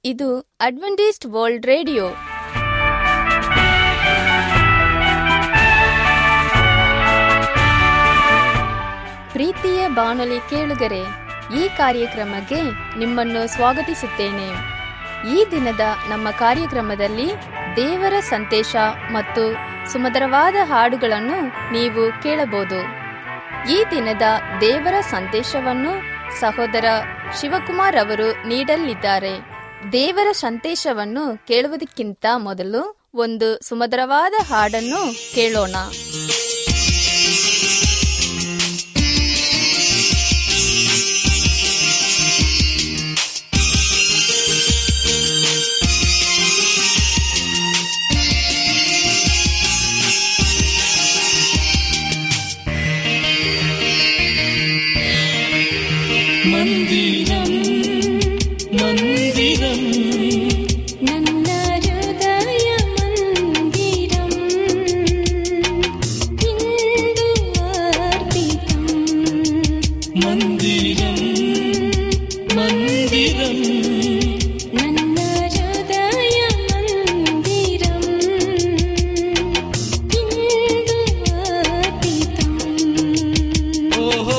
ಇದು Adventist world radio ಪ್ರೀತಿಯ ಬಾನುಲಿ ಕೇಳುಗರೆ ಈ ಕಾರ್ಯಕ್ರಮಕ್ಕೆ ನಿಮ್ಮನ್ನು ಸ್ವಾಗತಿಸುತ್ತೇನೆ ಈ ದಿನದ ನಮ್ಮ ಕಾರ್ಯಕ್ರಮದಲ್ಲಿ ದೇವರ ಸಂದೇಶ ಮತ್ತು ಸುಮಧುರವಾದ ಹಾಡುಗಳನ್ನು ನೀವು ಕೇಳಬಹುದು ಈ ದಿನದ ದೇವರ ಸಂದೇಶವನ್ನು ಸಹೋದರ ಶಿವಕುಮಾರ್ ಅವರು ನೀಡಲಿದ್ದಾರೆ ದೇವರ ಸಂದೇಶವನ್ನು ಕೇಳುವುದಕ್ಕಿಂತ ಮೊದಲು ಒಂದು ಸುಮಧುರವಾದ ಹಾಡನ್ನು ಕೇಳೋಣ മന്ദിരം മന്ദിരം ನನ್ನ ಹೃದಯ ಮಂದಿರಂ ಇಂದು ಅರ್ಪಿತಂ മന്ദിരം മന്ദിരം ನನ್ನ ಹೃದಯ ಮಂದಿರಂ ಇಂದು ಅರ್ಪಿತಂ ഓഹോ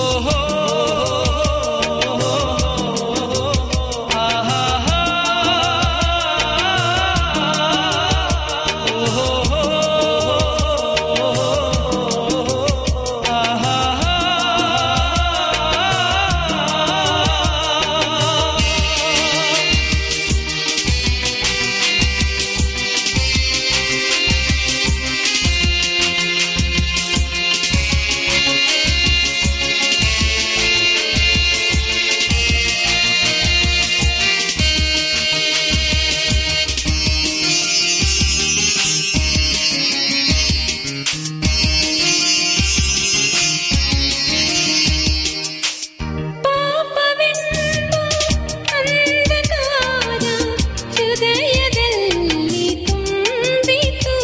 ಪಾಪವೆಂಬ ಅಂಧಕಾರ ಹೃದಯದಲ್ಲಿ ತುಂಬಿತು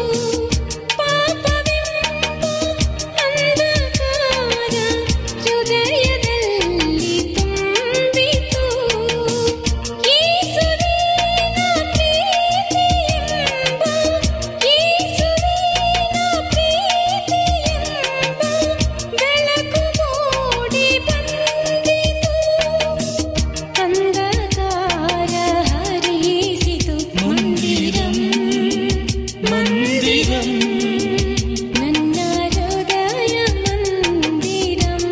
ಪಾಪವೆಂಬ ಅಂಧಕಾರ ಹೃದಯದಲ್ಲಿ ತುಂಬಿತು ಯೇಸುವಿನ ಪ್ರೀತಿಯೆಂಬ ಯೇಸುವಿನ ಪ್ರೀತಿಯೆಂಬ ಬೆಳಕು ಮೂಡಿ ಬಂದಿತು ಅಂಧಕಾರ ಹರಿಸಿತು മന്ദിരം മന്ദിരം ನನ್ನ ಹೃದಯ ಮಂದಿರಂ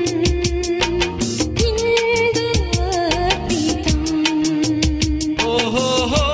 ಇಂದು ಅರ್ಪಿತಂ ഓഹോ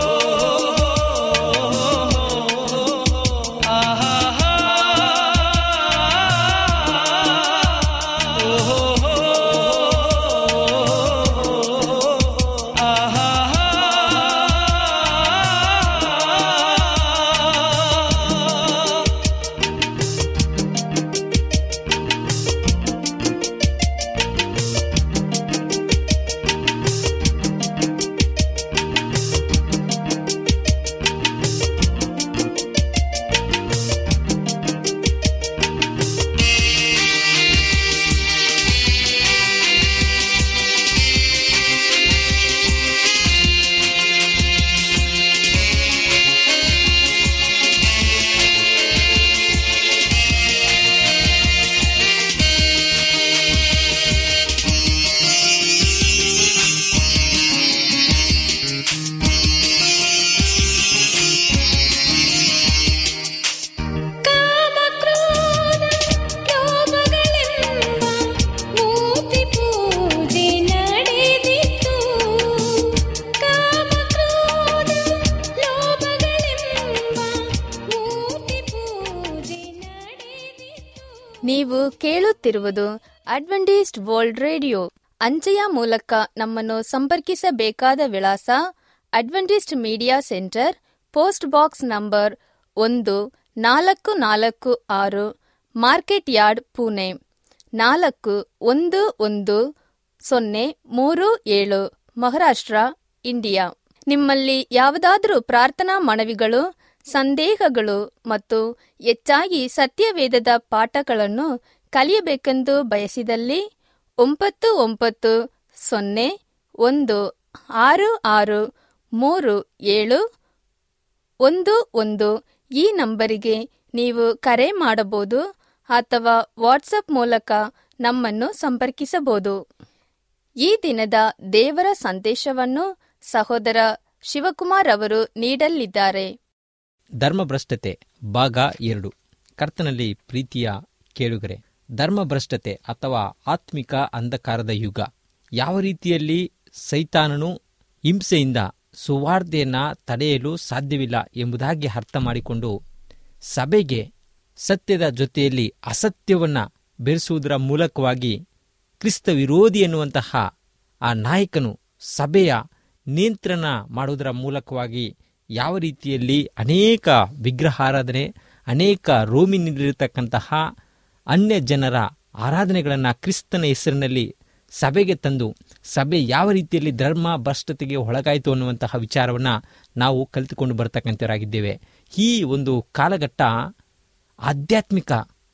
ಕಾಮಕ್ರೋಧ ಲೋಭಗಳೆಂಬ ಮೂರ್ತಿ ಪೂಜೆ ನಡೆದಿತ್ತು ಕಾಮಕ್ರೋಧ ಲೋಭಗಳೆಂಬ ಮೂರ್ತಿ ಪೂಜೆ ನಡೆದಿತ್ತು ನೀವು ಕೇಳುತ್ತಿರುವುದು ಅಡ್ವೆಂಟಿಸ್ಟ್ ವರ್ಲ್ಡ್ ರೇಡಿಯೋ ಅಂಚೆಯ ಮೂಲಕ ನಮ್ಮನ್ನು ಸಂಪರ್ಕಿಸಬೇಕಾದ ವಿಳಾಸ Adventist media centre post box number ಒಂದು ನಾಲ್ಕು ನಾಲ್ಕು ಆರು ಮಾರ್ಕೆಟ್ ಯಾರ್ಡ್ ಪುಣೆ ನಾಲ್ಕು ಒಂದು ಒಂದು ಸೊನ್ನೆ ಮೂರು ಏಳು ಮಹಾರಾಷ್ಟ್ರ ಇಂಡಿಯಾ ನಿಮ್ಮಲ್ಲಿ ಯಾವುದಾದರೂ ಪ್ರಾರ್ಥನಾ ಮನವಿಗಳು ಸಂದೇಹಗಳು ಮತ್ತು ಹೆಚ್ಚಾಗಿ ಸತ್ಯವೇದದ ಪಾಠಗಳನ್ನು ಕಲಿಯಬೇಕೆಂದು ಬಯಸಿದಲ್ಲಿ ಒಂಬತ್ತು ಒಂಬತ್ತು ಸೊನ್ನೆ ಒಂದು ಆರು ಆರು ಮೂರು ಏಳು ಒಂದು ಒಂದು ಈ ನಂಬರಿಗೆ ನೀವು ಕರೆ ಮಾಡಬಹುದು ಅಥವಾ ವಾಟ್ಸಪ್ ಮೂಲಕ ನಮ್ಮನ್ನು ಸಂಪರ್ಕಿಸಬಹುದು ಈ ದಿನದ ದೇವರ ಸಂದೇಶವನ್ನು ಸಹೋದರ ಶಿವಕುಮಾರ್ ಅವರು ನೀಡಲಿದ್ದಾರೆ ಧರ್ಮಭ್ರಷ್ಟತೆ ಭಾಗ ಎರಡು ಕರ್ತನಲ್ಲಿ ಪ್ರೀತಿಯ ಕೇಳುಗರೆ ಧರ್ಮಭ್ರಷ್ಟತೆ ಅಥವಾ ಆತ್ಮಿಕ ಅಂಧಕಾರದ ಯುಗ ಯಾವ ರೀತಿಯಲ್ಲಿ ಸೈತಾನನು ಹಿಂಸೆಯಿಂದ ಸುವಾರ್ತೆಯನ್ನ ತಡೆಯಲು ಸಾಧ್ಯವಿಲ್ಲ ಎಂಬುದಾಗಿ ಅರ್ಥ ಮಾಡಿಕೊಂಡು ಸಭೆಗೆ ಸತ್ಯದ ಜೊತೆಯಲ್ಲಿ ಅಸತ್ಯವನ್ನ ಬೆರೆಸುವುದರ ಮೂಲಕವಾಗಿ ಕ್ರಿಸ್ತ ವಿರೋಧಿ ಎನ್ನುವಂತಹ ಆ ನಾಯಕನು ಸಭೆಯ ನಿಯಂತ್ರಣ ಮಾಡುವುದರ ಮೂಲಕವಾಗಿ ಯಾವ ರೀತಿಯಲ್ಲಿ ಅನೇಕ ವಿಗ್ರಹಾರಾಧನೆ ಅನೇಕ ರೋಮಿನಲ್ಲಿರತಕ್ಕಂತಹ ಅನ್ಯ ಜನರ ಆರಾಧನೆಗಳನ್ನು ಕ್ರಿಸ್ತನ ಹೆಸರಿನಲ್ಲಿ ಸಭೆಗೆ ತಂದು ಸಭೆ ಯಾವ ರೀತಿಯಲ್ಲಿ ಧರ್ಮ ಭ್ರಷ್ಟತೆಗೆ ಒಳಗಾಯಿತು ಅನ್ನುವಂತಹ ವಿಚಾರವನ್ನು ನಾವು ಕಲಿತುಕೊಂಡು ಬರ್ತಕ್ಕಂಥವರಾಗಿದ್ದೇವೆ ಈ ಒಂದು ಕಾಲಘಟ್ಟ ಆಧ್ಯಾತ್ಮಿಕ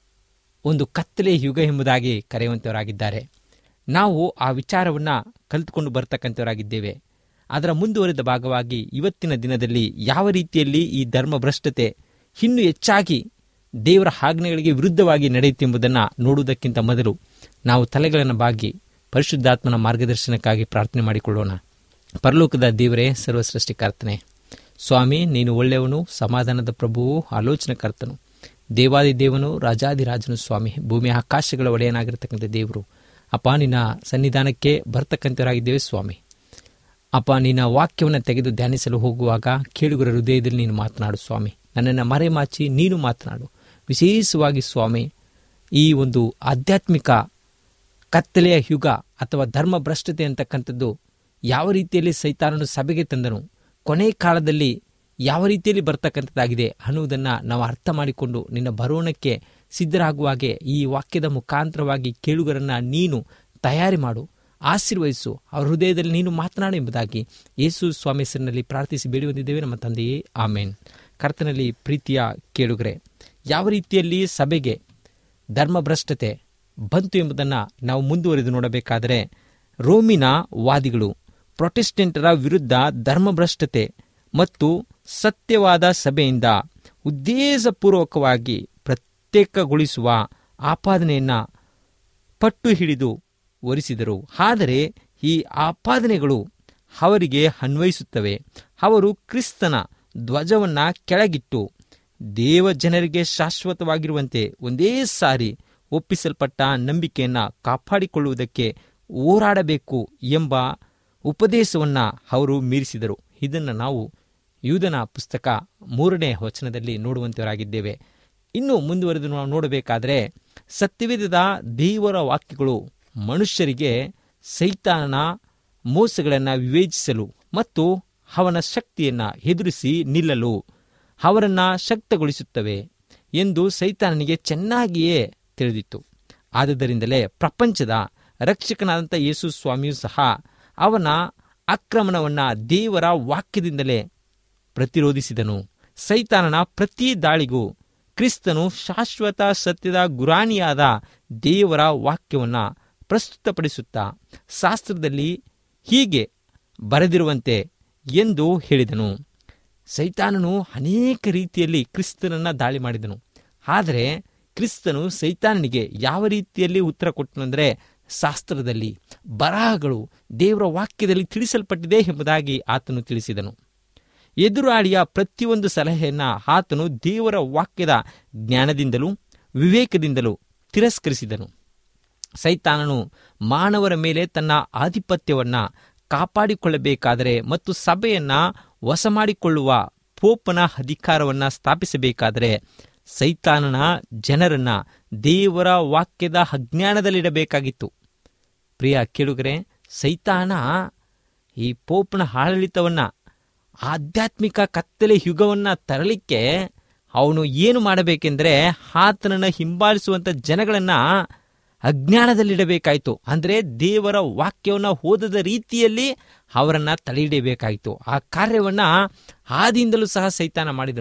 ಒಂದು ಕತ್ತಲೆ ಯುಗ ಎಂಬುದಾಗಿ ಕರೆಯುವಂಥವರಾಗಿದ್ದಾರೆ ನಾವು ಆ ವಿಚಾರವನ್ನು ಕಲಿತುಕೊಂಡು ಬರ್ತಕ್ಕಂಥವರಾಗಿದ್ದೇವೆ ಅದರ ಮುಂದುವರೆದ ಭಾಗವಾಗಿ ಇವತ್ತಿನ ದಿನದಲ್ಲಿ ಯಾವ ರೀತಿಯಲ್ಲಿ ಈ ಧರ್ಮಭ್ರಷ್ಟತೆ ಇನ್ನೂ ಹೆಚ್ಚಾಗಿ ದೇವರ ಆಜ್ಞೆಗಳಿಗೆ ವಿರುದ್ಧವಾಗಿ ನಡೆಯುತ್ತೆಂಬುದನ್ನು ನೋಡುವುದಕ್ಕಿಂತ ಮೊದಲು ನಾವು ತಲೆಗಳನ್ನು ಬಾಗಿ ಪರಿಶುದ್ಧಾತ್ಮನ ಮಾರ್ಗದರ್ಶನಕ್ಕಾಗಿ ಪ್ರಾರ್ಥನೆ ಮಾಡಿಕೊಳ್ಳೋಣ ಪರಲೋಕದ ದೇವರೇ ಸರ್ವಸೃಷ್ಟಿಕರ್ತನೆ ಸ್ವಾಮಿ ನೀನು ಒಳ್ಳೆಯವನು ಸಮಾಧಾನದ ಪ್ರಭುವು ಆಲೋಚನಕರ್ತನು ದೇವಾದಿ ದೇವನು ರಾಜಾದಿರಾಜನು ಸ್ವಾಮಿ ಭೂಮಿ ಆಕಾಶಗಳ ಒಡೆಯನಾಗಿರ್ತಕ್ಕಂಥ ದೇವರು ಅಪ್ಪ ನಿನ್ನ ಸನ್ನಿಧಾನಕ್ಕೆ ಬರ್ತಕ್ಕಂಥವರಾಗಿದ್ದೇವೆ ಸ್ವಾಮಿ ಅಪ್ಪ ನಿನ್ನ ವಾಕ್ಯವನ್ನು ತೆಗೆದು ಧ್ಯಾನಿಸಲು ಹೋಗುವಾಗ ಕೇಳುಗರ ಹೃದಯದಲ್ಲಿ ನೀನು ಮಾತನಾಡು ಸ್ವಾಮಿ ನನ್ನನ್ನು ಮರೆಮಾಚಿ ನೀನು ಮಾತನಾಡು ವಿಶೇಷವಾಗಿ ಸ್ವಾಮಿ ಈ ಒಂದು ಆಧ್ಯಾತ್ಮಿಕ ಕತ್ತಲೆಯ ಯುಗ ಅಥವಾ ಧರ್ಮ ಭ್ರಷ್ಟತೆ ಅಂತಕ್ಕಂಥದ್ದು ಯಾವ ರೀತಿಯಲ್ಲಿ ಸೈತಾನನು ಸಭೆಗೆ ತಂದನು ಕೊನೆ ಕಾಲದಲ್ಲಿ ಯಾವ ರೀತಿಯಲ್ಲಿ ಬರ್ತಕ್ಕಂಥದ್ದಾಗಿದೆ ಅನ್ನುವುದನ್ನು ನಾವು ಅರ್ಥ ಮಾಡಿಕೊಂಡು ನಿನ್ನ ಬರೋಣಕ್ಕೆ ಸಿದ್ಧರಾಗುವಾಗೆ ಈ ವಾಕ್ಯದ ಮುಖಾಂತರವಾಗಿ ಕೇಳುಗರನ್ನ ನೀನು ತಯಾರಿ ಮಾಡು ಆಶೀರ್ವಹಿಸು ಅವರ ಹೃದಯದಲ್ಲಿ ನೀನು ಮಾತನಾಡು ಎಂಬುದಾಗಿ ಯೇಸು ಸ್ವಾಮಿ ಹೆಸರಿನಲ್ಲಿ ಪ್ರಾರ್ಥಿಸಿ ಬೇಡಿ ಬಂದಿದ್ದೇವೆ ನಮ್ಮ ತಂದೆಯೇ ಆಮೇನ್ ಕರ್ತನಲ್ಲಿ ಪ್ರೀತಿಯ ಕೇಳುಗರೆ ಯಾವ ರೀತಿಯಲ್ಲಿ ಸಭೆಗೆ ಧರ್ಮಭ್ರಷ್ಟತೆ ಬಂತು ಎಂಬುದನ್ನು ನಾವು ಮುಂದುವರೆದು ನೋಡಬೇಕಾದರೆ ರೋಮಿನ ವಾದಿಗಳು ಪ್ರೊಟೆಸ್ಟೆಂಟರ ವಿರುದ್ಧ ಧರ್ಮಭ್ರಷ್ಟತೆ ಮತ್ತು ಸತ್ಯವಾದ ಸಭೆಯಿಂದ ಉದ್ದೇಶಪೂರ್ವಕವಾಗಿ ಪ್ರತ್ಯೇಕಗೊಳಿಸುವ ಆಪಾದನೆಯನ್ನ ಪಟ್ಟು ಹಿಡಿದು ಒರಿಸಿದರು ಆದರೆ ಈ ಆಪಾದನೆಗಳು ಅವರಿಗೆ ಅನ್ವಯಿಸುತ್ತವೆ ಅವರು ಕ್ರಿಸ್ತನ ಧ್ವಜವನ್ನ ಕೆಳಗಿಟ್ಟು ದೇವ ಜನರಿಗೆ ಶಾಶ್ವತವಾಗಿರುವಂತೆ ಒಂದೇ ಸಾರಿ ಒಪ್ಪಿಸಲ್ಪಟ್ಟ ನಂಬಿಕೆಯನ್ನ ಕಾಪಾಡಿಕೊಳ್ಳುವುದಕ್ಕೆ ಹೋರಾಡಬೇಕು ಎಂಬ ಉಪದೇಶವನ್ನ ಅವರು ಮೀರಿಸಿದರು ಇದನ್ನು ನಾವು ಯೂದನ ಪುಸ್ತಕ ಮೂರನೇ ವಚನದಲ್ಲಿ ನೋಡುವಂತವರಾಗಿದ್ದೇವೆ ಇನ್ನು ಮುಂದುವರೆದು ನಾವು ನೋಡಬೇಕಾದರೆ ಸತ್ಯವೇದದ ದೇವರ ವಾಕ್ಯಗಳು ಮನುಷ್ಯರಿಗೆ ಸೈತಾನನ ಮೋಸಗಳನ್ನು ವಿವೇಚಿಸಲು ಮತ್ತು ಅವನ ಶಕ್ತಿಯನ್ನು ಎದುರಿಸಿ ನಿಲ್ಲಲು ಅವರನ್ನು ಶಕ್ತಗೊಳಿಸುತ್ತವೆ ಎಂದು ಸೈತಾನನಿಗೆ ಚೆನ್ನಾಗಿಯೇ ತಿಳಿದಿತ್ತು ಆದುದರಿಂದಲೇ ಪ್ರಪಂಚದ ರಕ್ಷಕನಾದಂಥ ಯೇಸು ಸ್ವಾಮಿಯೂ ಸಹ ಅವನ ಆಕ್ರಮಣವನ್ನು ದೇವರ ವಾಕ್ಯದಿಂದಲೇ ಪ್ರತಿರೋಧಿಸಿದನು ಸೈತಾನನ ಪ್ರತಿ ದಾಳಿಗೂ ಕ್ರಿಸ್ತನು ಶಾಶ್ವತ ಸತ್ಯದ ಗುರಾಣಿಯಾದ ದೇವರ ವಾಕ್ಯವನ್ನು ಪ್ರಸ್ತುತಪಡಿಸುತ್ತಾ ಶಾಸ್ತ್ರದಲ್ಲಿ ಹೀಗೆ ಬರೆದಿರುವಂತೆ ಎಂದು ಹೇಳಿದನು ಸೈತಾನನು ಅನೇಕ ರೀತಿಯಲ್ಲಿ ಕ್ರಿಸ್ತನನ್ನ ದಾಳಿ ಮಾಡಿದನು ಆದರೆ ಕ್ರಿಸ್ತನು ಸೈತಾನನಿಗೆ ಯಾವ ರೀತಿಯಲ್ಲಿ ಉತ್ತರ ಕೊಟ್ಟನೆಂದರೆ ಶಾಸ್ತ್ರದಲ್ಲಿ ಬರಹಗಳು ದೇವರ ವಾಕ್ಯದಲ್ಲಿ ತಿಳಿಸಲ್ಪಟ್ಟಿದೆ ಎಂಬುದಾಗಿ ಆತನು ತಿಳಿಸಿದನು ಎದುರಾಳಿಯ ಪ್ರತಿಯೊಂದು ಸಲಹೆಯನ್ನ ಆತನು ದೇವರ ವಾಕ್ಯದ ಜ್ಞಾನದಿಂದಲೂ ವಿವೇಕದಿಂದಲೂ ತಿರಸ್ಕರಿಸಿದನು ಸೈತಾನನು ಮಾನವರ ಮೇಲೆ ತನ್ನ ಆಧಿಪತ್ಯವನ್ನ ಕಾಪಾಡಿಕೊಳ್ಳಬೇಕಾದರೆ ಮತ್ತು ಸಭೆಯನ್ನ ವಶ ಮಾಡಿಕೊಳ್ಳುವ ಪೋಪನ ಅಧಿಕಾರವನ್ನ ಸ್ಥಾಪಿಸಬೇಕಾದರೆ ಸೈತಾನನ ಜನರನ್ನ ದೇವರ ವಾಕ್ಯದ ಅಜ್ಞಾನದಲ್ಲಿಡಬೇಕಾಗಿತ್ತು ಪ್ರಿಯ ಕೇಳುಗರೆ ಸೈತಾನ ಈ ಪೋಪ್ನ ಆಡಳಿತವನ್ನ ಆಧ್ಯಾತ್ಮಿಕ ಕತ್ತಲೆ ಯುಗವನ್ನ ತರಲಿಕ್ಕೆ ಅವನು ಏನು ಮಾಡಬೇಕೆಂದರೆ ಆತನನ್ನು ಹಿಂಬಾಲಿಸುವಂತ ಜನಗಳನ್ನ ಅಜ್ಞಾನದಲ್ಲಿಡಬೇಕಾಯಿತು ಅಂದರೆ ದೇವರ ವಾಕ್ಯವನ್ನು ಓದದ ರೀತಿಯಲ್ಲಿ ಅವರನ್ನ ತಡೆಹಿಡಿಯಬೇಕಾಯಿತು ಆ ಕಾರ್ಯವನ್ನ ಆದಿಯಿಂದಲೂ ಸಹ ಸೈತಾನ ಮಾಡಿದನು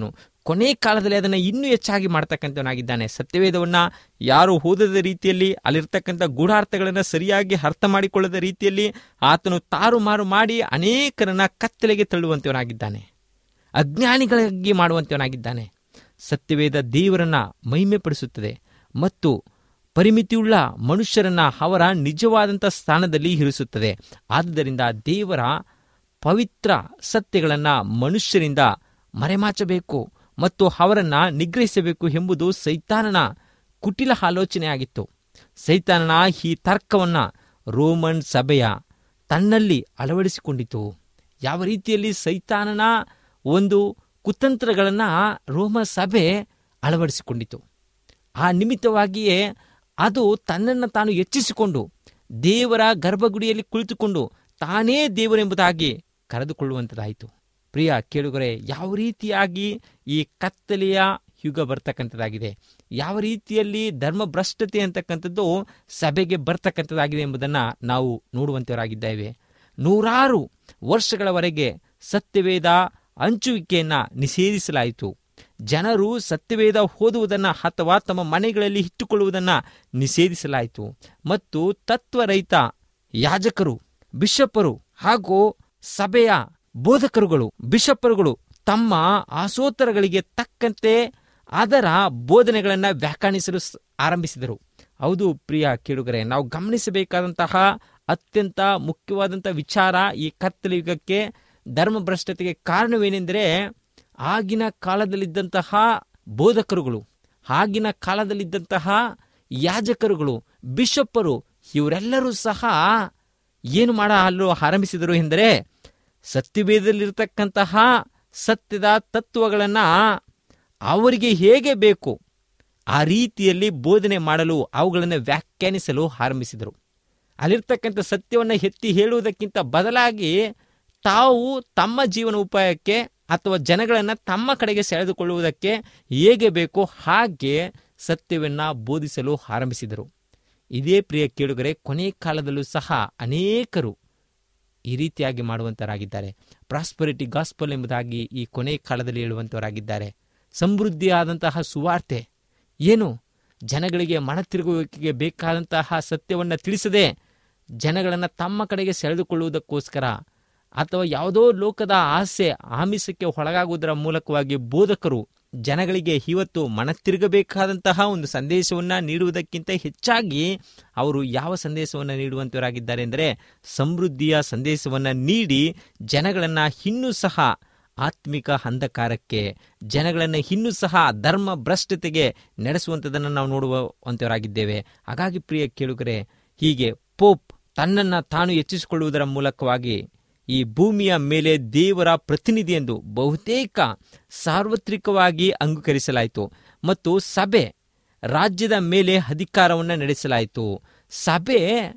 ಕೊನೆ ಕಾಲದಲ್ಲಿ ಅದನ್ನು ಇನ್ನೂ ಹೆಚ್ಚಾಗಿ ಮಾಡ್ತಕ್ಕಂಥವನಾಗಿದ್ದಾನೆ ಸತ್ಯವೇದವನ್ನ ಯಾರು ಓದದ ರೀತಿಯಲ್ಲಿ ಅಲ್ಲಿರ್ತಕ್ಕಂಥ ಗೂಢಾರ್ಥಗಳನ್ನು ಸರಿಯಾಗಿ ಅರ್ಥ ಮಾಡಿಕೊಳ್ಳದ ರೀತಿಯಲ್ಲಿ ಆತನು ತಾರುಮಾರು ಮಾಡಿ ಅನೇಕರನ್ನ ಕತ್ತಲೆಗೆ ತಳ್ಳುವಂತವನಾಗಿದ್ದಾನೆ ಅಜ್ಞಾನಿಗಳಾಗಿ ಮಾಡುವಂತವನಾಗಿದ್ದಾನೆ ಸತ್ಯವೇದ ದೇವರನ್ನ ಮಹಿಮೆ ಪಡಿಸುತ್ತದೆ ಮತ್ತು ಪರಿಮಿತಿಯುಳ್ಳ ಮನುಷ್ಯರನ್ನ ಅವರ ನಿಜವಾದಂಥ ಸ್ಥಾನದಲ್ಲಿ ಇರಿಸುತ್ತದೆ ಆದ್ದರಿಂದ ದೇವರ ಪವಿತ್ರ ಸತ್ಯಗಳನ್ನ ಮನುಷ್ಯರಿಂದ ಮರೆಮಾಚಬೇಕು ಮತ್ತು ಅವರನ್ನ ನಿಗ್ರಹಿಸಬೇಕು ಎಂಬುದು ಸೈತಾನನ ಕುಟಿಲ ಆಲೋಚನೆಯಾಗಿತ್ತು ಸೈತಾನನ ಈ ತರ್ಕವನ್ನ ರೋಮನ್ ಸಭೆಯ ತನ್ನಲ್ಲಿ ಅಳವಡಿಸಿಕೊಂಡಿತು ಯಾವ ರೀತಿಯಲ್ಲಿ ಸೈತಾನನ ಒಂದು ಕುತಂತ್ರಗಳನ್ನ ರೋಮ ಸಭೆ ಅಳವಡಿಸಿಕೊಂಡಿತು ಆ ನಿಮಿತ್ತವಾಗಿಯೇ ಅದು ತನ್ನನ್ನು ತಾನು ಹೆಚ್ಚಿಸಿಕೊಂಡು ದೇವರ ಗರ್ಭಗುಡಿಯಲ್ಲಿ ಕುಳಿತುಕೊಂಡು ತಾನೇ ದೇವರೆಂಬುದಾಗಿ ಕರೆದುಕೊಳ್ಳುವಂಥದ್ದಾಯಿತು ಪ್ರಿಯ ಕೇಳುಗರೆ ಯಾವ ರೀತಿಯಾಗಿ ಈ ಕತ್ತಲೆಯ ಯುಗ ಬರ್ತಕ್ಕಂಥದ್ದಾಗಿದೆ ಯಾವ ರೀತಿಯಲ್ಲಿ ಧರ್ಮಭ್ರಷ್ಟತೆ ಅಂತಕ್ಕಂಥದ್ದು ಸಭೆಗೆ ಬರ್ತಕ್ಕಂಥದ್ದಾಗಿದೆ ಎಂಬುದನ್ನು ನಾವು ನೋಡುವಂತವರಾಗಿದ್ದೇವೆ ನೂರಾರು ವರ್ಷಗಳವರೆಗೆ ಸತ್ಯವೇದ ಹಂಚುವಿಕೆಯನ್ನ ನಿಷೇಧಿಸಲಾಯಿತು ಜನರು ಸತ್ಯವೇದ ಓದುವುದನ್ನು ಅಥವಾ ತಮ್ಮ ಮನೆಗಳಲ್ಲಿ ಇಟ್ಟುಕೊಳ್ಳುವುದನ್ನು ನಿಷೇಧಿಸಲಾಯಿತು ಮತ್ತು ತತ್ವರಹಿತ ಯಾಜಕರು ಬಿಷಪ್ಪರು ಹಾಗೂ ಸಭೆಯ ಬೋಧಕರುಗಳು ಬಿಷಪ್ಪರುಗಳು ತಮ್ಮ ಆಸೋತ್ತರಗಳಿಗೆ ತಕ್ಕಂತೆ ಅದರ ಬೋಧನೆಗಳನ್ನು ವ್ಯಾಖ್ಯಾನಿಸಲು ಸ್- ಆರಂಭಿಸಿದರು ಹೌದು ಪ್ರಿಯ ಕೇಳುಗರೆ ನಾವು ಗಮನಿಸಬೇಕಾದಂತಹ ಅತ್ಯಂತ ಮುಖ್ಯವಾದಂಥ ವಿಚಾರ ಈ ಕತ್ತಲ ಯುಗಕ್ಕೆ ಧರ್ಮಭ್ರಷ್ಟತೆಗೆ ಕಾರಣವೇನೆಂದರೆ ಆಗಿನ ಕಾಲದಲ್ಲಿದ್ದಂತಹ ಬೋಧಕರುಗಳು ಆಗಿನ ಕಾಲದಲ್ಲಿದ್ದಂತಹ ಯಾಜಕರುಗಳು ಬಿಷಪ್ಪರು ಇವರೆಲ್ಲರೂ ಸಹ ಏನು ಮಾಡಲು ಆರಂಭಿಸಿದರು ಎಂದರೆ ಸತ್ಯವೇದದಲ್ಲಿರ್ತಕ್ಕಂತಹ ಸತ್ಯದ ತತ್ವಗಳನ್ನು ಅವರಿಗೆ ಹೇಗೆ ಬೇಕು ಆ ರೀತಿಯಲ್ಲಿ ಬೋಧನೆ ಮಾಡಲು ಅವುಗಳನ್ನು ವ್ಯಾಖ್ಯಾನಿಸಲು ಆರಂಭಿಸಿದರು ಅಲ್ಲಿರ್ತಕ್ಕಂಥ ಸತ್ಯವನ್ನು ಎತ್ತಿ ಹೇಳುವುದಕ್ಕಿಂತ ಬದಲಾಗಿ ತಾವು ತಮ್ಮ ಜೀವನ ಉಪಾಯಕ್ಕೆ ಅಥವಾ ಜನಗಳನ್ನು ತಮ್ಮ ಕಡೆಗೆ ಸೆಳೆದುಕೊಳ್ಳುವುದಕ್ಕೆ ಹೇಗೆ ಬೇಕೋ ಹಾಗೆ ಸತ್ಯವನ್ನು ಬೋಧಿಸಲು ಆರಂಭಿಸಿದರು ಇದೇ ಪ್ರಿಯ ಕೇಳುಗರೆ ಕೊನೆ ಕಾಲದಲ್ಲೂ ಸಹ ಅನೇಕರು ಈ ರೀತಿಯಾಗಿ ಮಾಡುವಂತರಾಗಿದ್ದಾರೆ ಪ್ರಾಸ್ಪರಿಟಿ ಗಾಸ್ಪಲ್ ಎಂಬುದಾಗಿ ಈ ಕೊನೆ ಕಾಲದಲ್ಲಿ ಹೇಳುವಂತವರಾಗಿದ್ದಾರೆ ಸಮೃದ್ಧಿಯಾದಂತಹ ಸುವಾರ್ತೆ ಏನು ಜನಗಳಿಗೆ ಮನ ತಿರುಗುವಿಕೆಗೆ ಬೇಕಾದಂತಹ ಸತ್ಯವನ್ನು ತಿಳಿಸದೆ ಜನಗಳನ್ನು ತಮ್ಮ ಕಡೆಗೆ ಸೆಳೆದುಕೊಳ್ಳುವುದಕ್ಕೋಸ್ಕರ ಅಥವಾ ಯಾವುದೋ ಲೋಕದ ಆಸೆ ಆಮಿಷಕ್ಕೆ ಒಳಗಾಗುವುದರ ಮೂಲಕವಾಗಿ ಬೋಧಕರು ಜನಗಳಿಗೆ ಇವತ್ತು ಮನ ತಿರುಗಬೇಕಾದಂತಹ ಒಂದು ಸಂದೇಶವನ್ನು ನೀಡುವುದಕ್ಕಿಂತ ಹೆಚ್ಚಾಗಿ ಅವರು ಯಾವ ಸಂದೇಶವನ್ನು ನೀಡುವಂತವರಾಗಿದ್ದಾರೆ ಎಂದರೆ ಸಮೃದ್ಧಿಯ ಸಂದೇಶವನ್ನು ನೀಡಿ ಜನಗಳನ್ನು ಇನ್ನೂ ಸಹ ಆತ್ಮಿಕ ಅಂಧಕಾರಕ್ಕೆ ಜನಗಳನ್ನು ಇನ್ನೂ ಸಹ ಧರ್ಮ ಭ್ರಷ್ಟತೆಗೆ ನಡೆಸುವಂಥದ್ದನ್ನು ನಾವು ನೋಡುವಂಥವರಾಗಿದ್ದೇವೆ ಹಾಗಾಗಿ ಪ್ರಿಯ ಕೇಳುಗರೆ ಹೀಗೆ ಪೋಪ್ ತನ್ನನ್ನು ತಾನು ಹೆಚ್ಚಿಸಿಕೊಳ್ಳುವುದರ ಮೂಲಕವಾಗಿ ಈ ಭೂಮಿಯ ಮೇಲೆ ದೇವರ ಪ್ರತಿನಿಧಿ ಎಂದು ಬಹುತೇಕ ಸಾರ್ವತ್ರಿಕವಾಗಿ ಅಂಗೀಕರಿಸಲಾಯಿತು ಮತ್ತು ಸಭೆ ರಾಜ್ಯದ ಮೇಲೆ ಅಧಿಕಾರವನ್ನು ನಡೆಸಲಾಯಿತು ಸಭೆ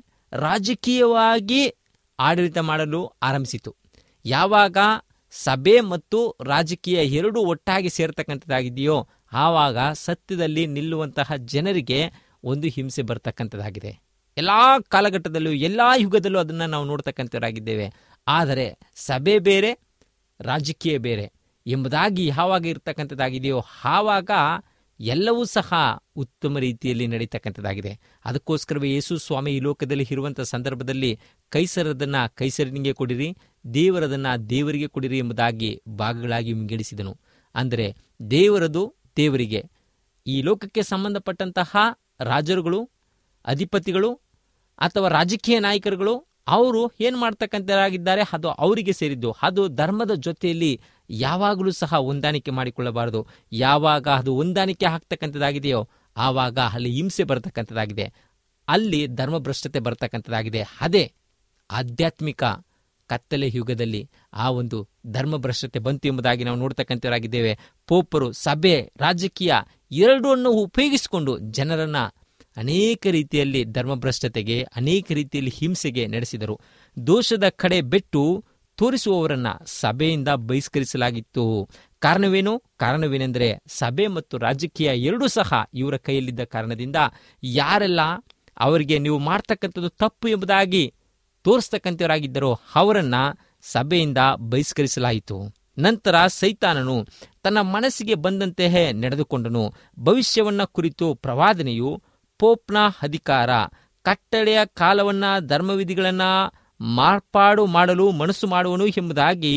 ರಾಜಕೀಯವಾಗಿ ಆಡಳಿತ ಮಾಡಲು ಆರಂಭಿಸಿತು ಯಾವಾಗ ಸಭೆ ಮತ್ತು ರಾಜಕೀಯ ಎರಡೂ ಒಟ್ಟಾಗಿ ಸೇರ್ತಕ್ಕಂಥದ್ದಾಗಿದೆಯೋ ಆವಾಗ ಸತ್ಯದಲ್ಲಿ ನಿಲ್ಲುವಂತಹ ಜನರಿಗೆ ಒಂದು ಹಿಂಸೆ ಬರ್ತಕ್ಕಂಥದ್ದಾಗಿದೆ ಎಲ್ಲ ಕಾಲಘಟ್ಟದಲ್ಲೂ ಎಲ್ಲ ಯುಗದಲ್ಲೂ ಅದನ್ನು ನಾವು ನೋಡ್ತಕ್ಕಂಥವರಾಗಿದ್ದೇವೆ ಆದರೆ ಸಭೆ ಬೇರೆ ರಾಜಕೀಯ ಬೇರೆ ಎಂಬುದಾಗಿ ಯಾವಾಗ ಇರ್ತಕ್ಕಂಥದ್ದಾಗಿದೆಯೋ ಆವಾಗ ಎಲ್ಲವೂ ಸಹ ಉತ್ತಮ ರೀತಿಯಲ್ಲಿ ನಡೀತಕ್ಕಂಥದ್ದಾಗಿದೆ ಅದಕ್ಕೋಸ್ಕರವೇ ಯೇಸು ಸ್ವಾಮಿ ಈ ಲೋಕದಲ್ಲಿ ಇರುವಂಥ ಸಂದರ್ಭದಲ್ಲಿ ಕೈಸರದನ್ನ ಕೈಸರನಿಗೆ ಕೊಡಿರಿ ದೇವರದನ್ನ ದೇವರಿಗೆ ಕೊಡಿರಿ ಎಂಬುದಾಗಿ ಭಾಗಗಳಾಗಿ ವಿಂಗಡಿಸಿದನು ಅಂದರೆ ದೇವರದು ದೇವರಿಗೆ ಈ ಲೋಕಕ್ಕೆ ಸಂಬಂಧಪಟ್ಟಂತಹ ರಾಜರುಗಳು ಅಧಿಪತಿಗಳು ಅಥವಾ ರಾಜಕೀಯ ನಾಯಕರುಗಳು ಅವರು ಏನು ಮಾಡ್ತಕ್ಕಂಥರಾಗಿದ್ದಾರೆ ಅದು ಅವರಿಗೆ ಸೇರಿದ್ದು ಅದು ಧರ್ಮದ ಜೊತೆಯಲ್ಲಿ ಯಾವಾಗಲೂ ಸಹ ಹೊಂದಾಣಿಕೆ ಮಾಡಿಕೊಳ್ಳಬಾರದು ಯಾವಾಗ ಅದು ಹೊಂದಾಣಿಕೆ ಆಗ್ತಕ್ಕಂಥದ್ದಾಗಿದೆಯೋ ಆವಾಗ ಅಲ್ಲಿ ಹಿಂಸೆ ಬರತಕ್ಕಂಥದ್ದಾಗಿದೆ ಅಲ್ಲಿ ಧರ್ಮಭ್ರಷ್ಟತೆ ಬರ್ತಕ್ಕಂಥದ್ದಾಗಿದೆ ಅದೇ ಆಧ್ಯಾತ್ಮಿಕ ಕತ್ತಲೆ ಯುಗದಲ್ಲಿ ಆ ಒಂದು ಧರ್ಮಭ್ರಷ್ಟತೆ ಬಂತು ಎಂಬುದಾಗಿ ನಾವು ನೋಡ್ತಕ್ಕಂಥವರಾಗಿದ್ದೇವೆ ಪೋಪರು ಸಭೆ ರಾಜಕೀಯ ಎರಡನ್ನು ಉಪಯೋಗಿಸಿಕೊಂಡು ಜನರನ್ನ ಅನೇಕ ರೀತಿಯಲ್ಲಿ ಧರ್ಮಭ್ರಷ್ಟತೆಗೆ ಅನೇಕ ರೀತಿಯಲ್ಲಿ ಹಿಂಸೆಗೆ ನಡೆಸಿದರು ದೋಷದ ಕಡೆ ಬೆಟ್ಟು ತೋರಿಸುವವರನ್ನ ಸಭೆಯಿಂದ ಬಹಿಷ್ಕರಿಸಲಾಗಿತ್ತು ಕಾರಣವೇನು ಕಾರಣವೇನೆಂದರೆ ಸಭೆ ಮತ್ತು ರಾಜಕೀಯ ಎರಡೂ ಸಹ ಇವರ ಕೈಯಲ್ಲಿದ್ದ ಕಾರಣದಿಂದ ಯಾರೆಲ್ಲ ಅವರಿಗೆ ನೀವು ಮಾಡ್ತಕ್ಕಂಥದ್ದು ತಪ್ಪು ಎಂಬುದಾಗಿ ತೋರಿಸ್ತಕ್ಕಂಥವರಾಗಿದ್ದರೋ ಅವರನ್ನ ಸಭೆಯಿಂದ ಬಹಿಷ್ಕರಿಸಲಾಯಿತು ನಂತರ ಸೈತಾನನು ತನ್ನ ಮನಸ್ಸಿಗೆ ಬಂದಂತೆಯೇ ನಡೆದುಕೊಂಡನು ಭವಿಷ್ಯವನ್ನ ಕುರಿತು ಪ್ರವಾದನೆಯು ಪೋಪ್ನ ಅಧಿಕಾರ ಕಟ್ಟಳೆಯ ಕಾಲವನ್ನ ಧರ್ಮವಿಧಿಗಳನ್ನ ಮಾರ್ಪಾಡು ಮಾಡಲು ಮನಸ್ಸು ಮಾಡುವನು ಎಂಬುದಾಗಿ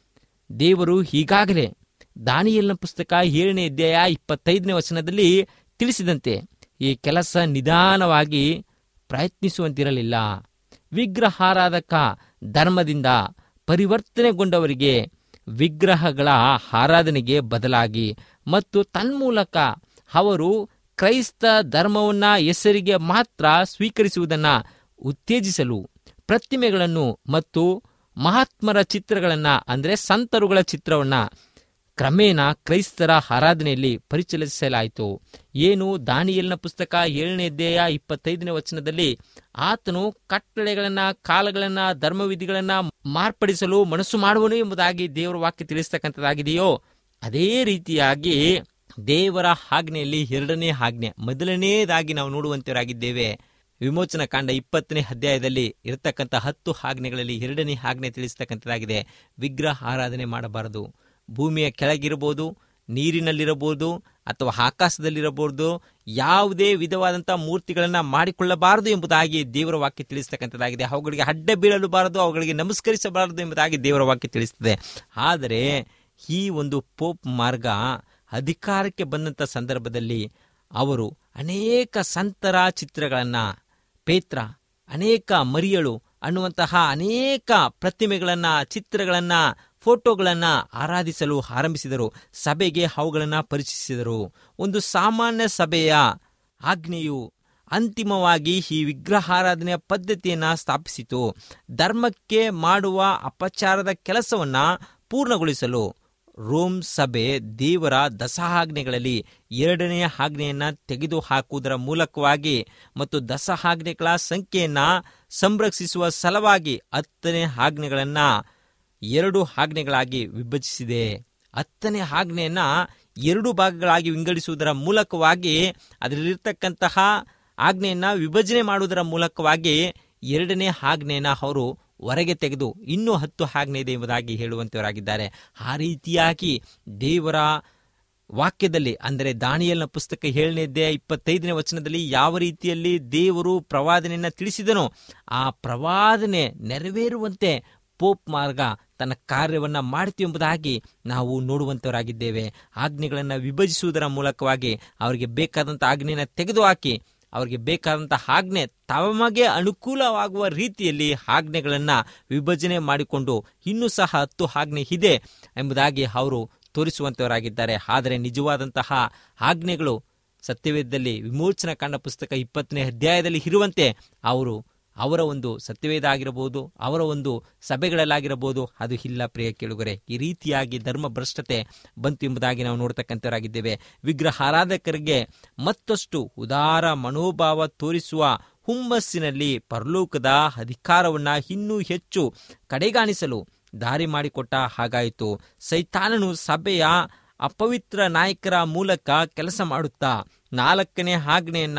ದೇವರು ಈಗಾಗಲೇ ದಾನಿಯಲ್ನ ಪುಸ್ತಕ ಏಳನೇ ಅಧ್ಯಾಯ ಇಪ್ಪತ್ತೈದನೇ ವಚನದಲ್ಲಿ ತಿಳಿಸಿದಂತೆ ಈ ಕೆಲಸ ನಿಧಾನವಾಗಿ ಪ್ರಯತ್ನಿಸುವಂತಿರಲಿಲ್ಲ ವಿಗ್ರಹಾರಾಧಕ ಧರ್ಮದಿಂದ ಪರಿವರ್ತನೆಗೊಂಡವರಿಗೆ ವಿಗ್ರಹಗಳ ಆರಾಧನೆಗೆ ಬದಲಾಗಿ ಮತ್ತು ತನ್ಮೂಲಕ ಅವರು ಕ್ರೈಸ್ತ ಧರ್ಮವನ್ನ ಹೆಸರಿಗೆ ಮಾತ್ರ ಸ್ವೀಕರಿಸುವುದನ್ನ ಉತ್ತೇಜಿಸಲು ಪ್ರತಿಮೆಗಳನ್ನು ಮತ್ತು ಮಹಾತ್ಮರ ಚಿತ್ರಗಳನ್ನ ಅಂದರೆ ಸಂತರುಗಳ ಚಿತ್ರವನ್ನ ಕ್ರಮೇಣ ಕ್ರೈಸ್ತರ ಆರಾಧನೆಯಲ್ಲಿ ಪರಿಚಲಿಸಲಾಯಿತು ಏನು ದಾನಿಯಲ್ನ ಪುಸ್ತಕ ಏಳನೇ ಅಧ್ಯಾಯ ಇಪ್ಪತ್ತೈದನೇ ವಚನದಲ್ಲಿ ಆತನು ಕಟ್ಟಳೆಗಳನ್ನ ಕಾಲಗಳನ್ನ ಧರ್ಮವಿಧಿಗಳನ್ನ ಮಾರ್ಪಡಿಸಲು ಮನಸ್ಸು ಮಾಡುವನು ಎಂಬುದಾಗಿ ದೇವರ ವಾಕ್ಯ ತಿಳಿಸ್ತಕ್ಕಂಥದ್ದಾಗಿದೆಯೋ ಅದೇ ರೀತಿಯಾಗಿ ದೇವರ ಆಜ್ಞೆಯಲ್ಲಿ ಎರಡನೇ ಆಜ್ಞೆ ಮೊದಲನೇದಾಗಿ ನಾವು ನೋಡುವಂತವರಾಗಿದ್ದೇವೆ ವಿಮೋಚನ ಕಾಂಡ ಇಪ್ಪತ್ತನೇ ಅಧ್ಯಾಯದಲ್ಲಿ ಇರತಕ್ಕಂಥ ಹತ್ತು ಆಜ್ಞೆಗಳಲ್ಲಿ ಎರಡನೇ ಆಜ್ಞೆ ತಿಳಿಸ್ತಕ್ಕಂಥದ್ದಾಗಿದೆ ವಿಗ್ರಹ ಆರಾಧನೆ ಮಾಡಬಾರದು ಭೂಮಿಯ ಕೆಳಗಿರಬಹುದು ನೀರಿನಲ್ಲಿರಬಹುದು ಅಥವಾ ಆಕಾಶದಲ್ಲಿರಬಹುದು ಯಾವುದೇ ವಿಧವಾದಂಥ ಮೂರ್ತಿಗಳನ್ನು ಮಾಡಿಕೊಳ್ಳಬಾರದು ಎಂಬುದಾಗಿ ದೇವರ ವಾಕ್ಯ ತಿಳಿಸ್ತಕ್ಕಂಥದ್ದಾಗಿದೆ ಅವುಗಳಿಗೆ ಅಡ್ಡ ಬೀಳಲು ಬಾರದು ಅವುಗಳಿಗೆ ನಮಸ್ಕರಿಸಬಾರದು ಎಂಬುದಾಗಿ ದೇವರ ವಾಕ್ಯ ತಿಳಿಸ್ತದೆ ಆದರೆ ಈ ಒಂದು ಪೋಪ್ ಮಾರ್ಗ ಅಧಿಕಾರಕ್ಕೆ ಬಂದಂಥ ಸಂದರ್ಭದಲ್ಲಿ ಅವರು ಅನೇಕ ಸಂತರ ಚಿತ್ರಗಳನ್ನು ಪೇತ್ರ ಅನೇಕ ಮರಿಯಳು ಅನ್ನುವಂತಹ ಅನೇಕ ಪ್ರತಿಮೆಗಳನ್ನ ಚಿತ್ರಗಳನ್ನ ಫೋಟೋಗಳನ್ನ ಆರಾಧಿಸಲು ಆರಂಭಿಸಿದರು ಸಭೆಗೆ ಅವುಗಳನ್ನು ಪರಿಚಯಿಸಿದರು ಒಂದು ಸಾಮಾನ್ಯ ಸಭೆಯ ಆಜ್ಞೆಯು ಅಂತಿಮವಾಗಿ ಈ ವಿಗ್ರಹಾರಾಧನೆಯ ಪದ್ಧತಿಯನ್ನ ಸ್ಥಾಪಿಸಿತು ಧರ್ಮಕ್ಕೆ ಮಾಡುವ ಅಪಚಾರದ ಕೆಲಸವನ್ನ ಪೂರ್ಣಗೊಳಿಸಲು ರೋಮ್ ಸಭೆ ದೇವರ ದಸಹಾಜ್ಞೆಗಳಲ್ಲಿ ಎರಡನೆಯ ಆಜ್ಞೆಯನ್ನ ತೆಗೆದು ಹಾಕುವುದರ ಮೂಲಕವಾಗಿ ಮತ್ತು ದಸ ಆಜ್ಞೆಗಳ ಸಂಖ್ಯೆಯನ್ನ ಸಂರಕ್ಷಿಸುವ ಸಲುವಾಗಿ ಹತ್ತನೇ ಆಜ್ಞೆಗಳನ್ನ ಎರಡು ಆಜ್ಞೆಗಳಾಗಿ ವಿಭಜಿಸಿದೆ ಹತ್ತನೇ ಆಜ್ಞೆಯನ್ನ ಎರಡು ಭಾಗಗಳಾಗಿ ವಿಂಗಡಿಸುವುದರ ಮೂಲಕವಾಗಿ ಅದರಲ್ಲಿರ್ತಕ್ಕಂತಹ ಆಜ್ಞೆಯನ್ನ ವಿಭಜನೆ ಮಾಡುವುದರ ಮೂಲಕವಾಗಿ ಎರಡನೇ ಆಜ್ಞೆಯನ್ನ ಅವರು ಹೊರಗೆ ತೆಗೆದು ಇನ್ನೂ ಹತ್ತು ಆಜ್ಞೆ ಇದೆ ಎಂಬುದಾಗಿ ಹೇಳುವಂತವರಾಗಿದ್ದಾರೆ ಆ ರೀತಿಯಾಗಿ ದೇವರ ವಾಕ್ಯದಲ್ಲಿ ಅಂದರೆ ದಾನಿಯಲ್ನ ಪುಸ್ತಕ ಏಳನೇ ಅಧ್ಯಾಯ ಇಪ್ಪತ್ತೈದನೇ ವಚನದಲ್ಲಿ ಯಾವ ರೀತಿಯಲ್ಲಿ ದೇವರು ಪ್ರವಾದನೆಯನ್ನ ತಿಳಿಸಿದನೋ ಆ ಪ್ರವಾದನೆ ನೆರವೇರುವಂತೆ ಪೋಪ್ ಮಾರ್ಗ ತನ್ನ ಕಾರ್ಯವನ್ನ ಮಾಡಿತು ಎಂಬುದಾಗಿ ನಾವು ನೋಡುವಂತವರಾಗಿದ್ದೇವೆ ಆಜ್ಞೆಗಳನ್ನು ವಿಭಜಿಸುವುದರ ಮೂಲಕವಾಗಿ ಅವರಿಗೆ ಬೇಕಾದಂಥ ಆಜ್ಞೆಯನ್ನು ತೆಗೆದುಹಾಕಿ ಅವರಿಗೆ ಬೇಕಾದಂಥ ಆಜ್ಞೆ ತಮಗೆ ಅನುಕೂಲವಾಗುವ ರೀತಿಯಲ್ಲಿ ಆಜ್ಞೆಗಳನ್ನು ವಿಭಜನೆ ಮಾಡಿಕೊಂಡು ಇನ್ನೂ ಸಹ ಹತ್ತು ಆಜ್ಞೆ ಇದೆ ಎಂಬುದಾಗಿ ಅವರು ತೋರಿಸುವಂತವರಾಗಿದ್ದಾರೆ ಆದರೆ ನಿಜವಾದಂತಹ ಆಜ್ಞೆಗಳು ಸತ್ಯವೇದದಲ್ಲಿ ವಿಮೋಚನಾ ಕಾಂಡ ಪುಸ್ತಕ ಇಪ್ಪತ್ತನೇ ಅಧ್ಯಾಯದಲ್ಲಿ ಇರುವಂತೆ ಅವರು ಅವರ ಒಂದು ಸತ್ಯವೇದ ಆಗಿರಬಹುದು ಅವರ ಒಂದು ಸಭೆಗಳಲ್ಲಾಗಿರಬಹುದು ಅದು ಇಲ್ಲ ಪ್ರಿಯ ಕೇಳುಗರೆ ಈ ರೀತಿಯಾಗಿ ಧರ್ಮ ಭ್ರಷ್ಟತೆ ಬಂತು ಎಂಬುದಾಗಿ ನಾವು ನೋಡ್ತಕ್ಕಂಥವರಾಗಿದ್ದೇವೆ ವಿಗ್ರಹ ಆರಾಧಕರಿಗೆ ಮತ್ತಷ್ಟು ಉದಾರ ಮನೋಭಾವ ತೋರಿಸುವ ಹುಮ್ಮಸ್ಸಿನಲ್ಲಿ ಪರಲೋಕದ ಅಧಿಕಾರವನ್ನ ಇನ್ನೂ ಹೆಚ್ಚು ಕಡೆಗಾಣಿಸಲು ದಾರಿ ಮಾಡಿಕೊಟ್ಟ ಹಾಗಾಯಿತು ಸೈತಾನನು ಸಭೆಯ ಅಪವಿತ್ರ ನಾಯಕರ ಮೂಲಕ ಕೆಲಸ ಮಾಡುತ್ತಾ ನಾಲ್ಕನೇ ಆಜ್ಞೆಯನ್ನ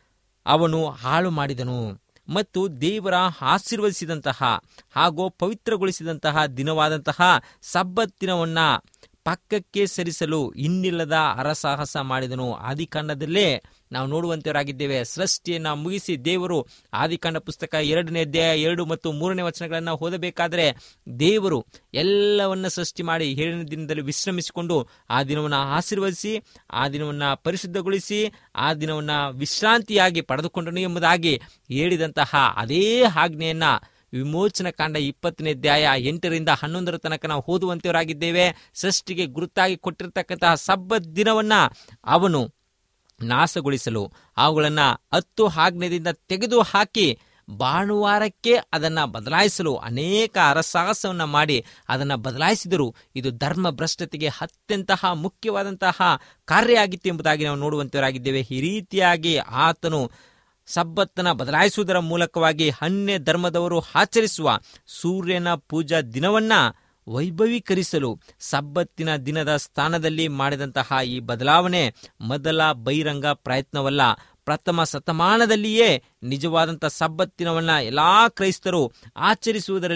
ಅವನು ಹಾಳು ಮಾಡಿದನು ಮತ್ತು ದೇವರ ಆಶೀರ್ವದಿಸಿದಂತಹ ಹಾಗೂ ಪವಿತ್ರಗೊಳಿಸಿದಂತಹ ದಿನವಾದಂತಹ ಸಬ್ಬತ್ತಿನವನ್ನ ಪಕ್ಕಕ್ಕೆ ಸರಿಸಲು ಇನ್ನಿಲ್ಲದ ಅರಸಾಹಸ ಮಾಡಿದನು ಆದಿಕಾಂಡದಲ್ಲೇ ನಾವು ನೋಡುವಂತವರಾಗಿದ್ದೇವೆ ಸೃಷ್ಟಿಯನ್ನ ಮುಗಿಸಿ ದೇವರು ಆದಿಕಾಂಡ ಪುಸ್ತಕ ಎರಡನೇ ಅಧ್ಯಾಯ ಎರಡು ಮತ್ತು ಮೂರನೇ ವಚನಗಳನ್ನು ಓದಬೇಕಾದರೆ ದೇವರು ಎಲ್ಲವನ್ನ ಸೃಷ್ಟಿ ಮಾಡಿ ಏಳನೇ ದಿನದಲ್ಲಿ ವಿಶ್ರಮಿಸಿಕೊಂಡು ಆ ದಿನವನ್ನು ಆಶೀರ್ವದಿಸಿ ಆ ದಿನವನ್ನು ಪರಿಶುದ್ಧಗೊಳಿಸಿ ಆ ದಿನವನ್ನು ವಿಶ್ರಾಂತಿಯಾಗಿ ಪಡೆದುಕೊಂಡನು ಎಂಬುದಾಗಿ ಹೇಳಿದಂತಹ ಅದೇ ಆಜ್ಞೆಯನ್ನ ವಿಮೋಚನ ಕಾಂಡ ಇಪ್ಪತ್ತನೇ ಅಧ್ಯಾಯ ಎಂಟರಿಂದ ಹನ್ನೊಂದರ ತನಕ ನಾವು ಓದುವಂತವರಾಗಿದ್ದೇವೆ ಸೃಷ್ಟಿಗೆ ಗುರುತಾಗಿ ಕೊಟ್ಟಿರತಕ್ಕಂತಹ ಸಬ್ಬತ್ ದಿನವನ್ನ ಅವನು ನಾಶಗೊಳಿಸಲು ಅವುಗಳನ್ನ ಹತ್ತು ಆಜ್ಞೆಯಿಂದ ತೆಗೆದು ಹಾಕಿ ಭಾನುವಾರಕ್ಕೆ ಅದನ್ನ ಬದಲಾಯಿಸಲು ಅನೇಕ ಅರಸಾಹಸವನ್ನ ಮಾಡಿ ಅದನ್ನ ಬದಲಾಯಿಸಿದರು ಇದು ಧರ್ಮ ಭ್ರಷ್ಟತೆಗೆ ಅತ್ಯಂತಹ ಮುಖ್ಯವಾದಂತಹ ಕಾರ್ಯ ಆಗಿತ್ತು ಎಂಬುದಾಗಿ ನಾವು ನೋಡುವಂತವರಾಗಿದ್ದೇವೆ ಈ ರೀತಿಯಾಗಿ ಆತನು ಸಬ್ಬತ್ತನ ಬದಲಾಯಿಸುವುದರ ಮೂಲಕವಾಗಿ ಅನ್ಯ ಧರ್ಮದವರು ಆಚರಿಸುವ ಸೂರ್ಯನ ಪೂಜಾ ದಿನವನ್ನ ವೈಭವೀಕರಿಸಲು ಸಬ್ಬತ್ತಿನ ದಿನದ ಸ್ಥಾನದಲ್ಲಿ ಮಾಡಿದಂತಹ ಈ ಬದಲಾವಣೆ ಮೊದಲ ಬಹಿರಂಗ ಪ್ರಯತ್ನವಲ್ಲ ಪ್ರಥಮ ಶತಮಾನದಲ್ಲಿಯೇ ನಿಜವಾದಂಥ ಸಬ್ಬತ್ತಿನವನ್ನ ಎಲ್ಲಾ ಕ್ರೈಸ್ತರು ಆಚರಿಸುವುದರಲ್ಲಿ